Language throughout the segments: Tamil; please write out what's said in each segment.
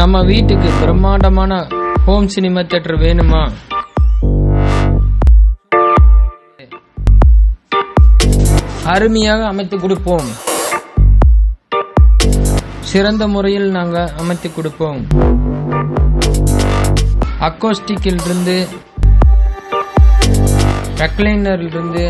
நம்ம வீட்டுக்கு பிரம்மாண்டமான ஹோம் சினிமா தியேட்டர் வேணுமா அருமையாக அமைத்து கொடுப்போம் சிறந்த முறையில் நாங்கள் அமைத்து கொடுப்போம் அக்கோஸ்டிக்கில் இருந்து ரெக்லைனர் இருந்து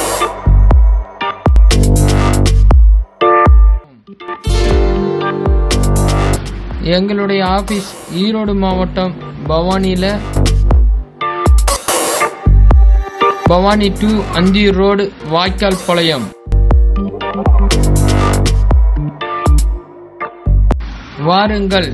எங்களுடைய ஆபீஸ் ஈரோடு மாவட்டம் பவானியில பவானி டு அந்தியூர் ரோடு வாய்க்கால் பாளையம் வாருங்கள்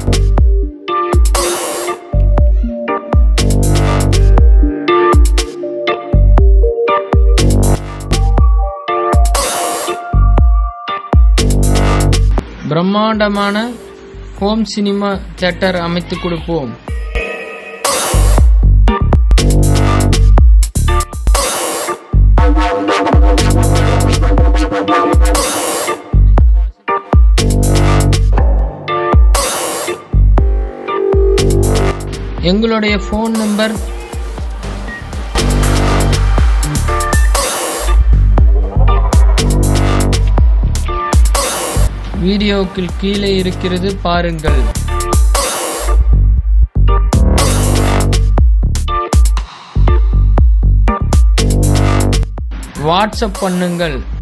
பிரம்மாண்டமான ஹோம் சினிமா தியேட்டர் அமைத்து கொடுப்போம் எங்களுடைய ஃபோன் நம்பர் வீடியோவுக்கு கீழே இருக்கிறது பாருங்கள் வாட்ஸ்அப் பண்ணுங்கள்